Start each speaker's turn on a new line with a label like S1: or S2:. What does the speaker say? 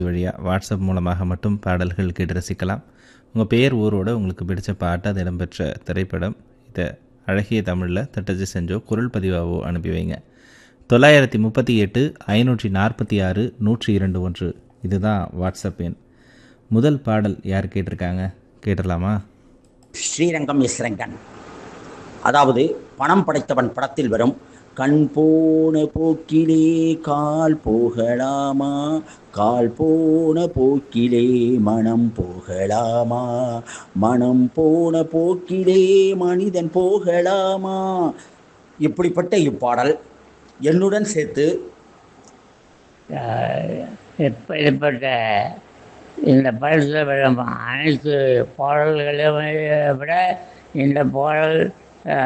S1: வழியாக வாட்ஸ்அப் மூலமாக மட்டும் பாடல்கள் கேட்டு ரசிக்கலாம் உங்கள் பெயர் ஊரோட உங்களுக்கு பிடிச்ச பாட்டு அது இடம்பெற்ற திரைப்படம் இதை அழகிய தமிழில் தட்டச்சு செஞ்சோ குரல் பதிவாவோ அனுப்பி வைங்க தொள்ளாயிரத்தி முப்பத்தி எட்டு ஐநூற்றி நாற்பத்தி ஆறு நூற்றி இரண்டு ஒன்று இதுதான் வாட்ஸ்அப் எண் முதல் பாடல் யார் கேட்டிருக்காங்க கேட்டுடலாமா
S2: ஸ்ரீரங்கம் எஸ் ரங்கன் அதாவது பணம் படைத்தவன் படத்தில் வரும் கண் போன போக்கிலே கால் போகலாமா கால் போன போக்கிலே மனம் போகலாமா மனம் போன போக்கிலே மனிதன் போகலாமா இப்படிப்பட்ட இப்பாடல் என்னுடன் சேர்த்து
S3: இப்படிப்பட்ட இந்த படத்தில் விட அனைத்து பாடல்களையும் விட இந்த பாடல்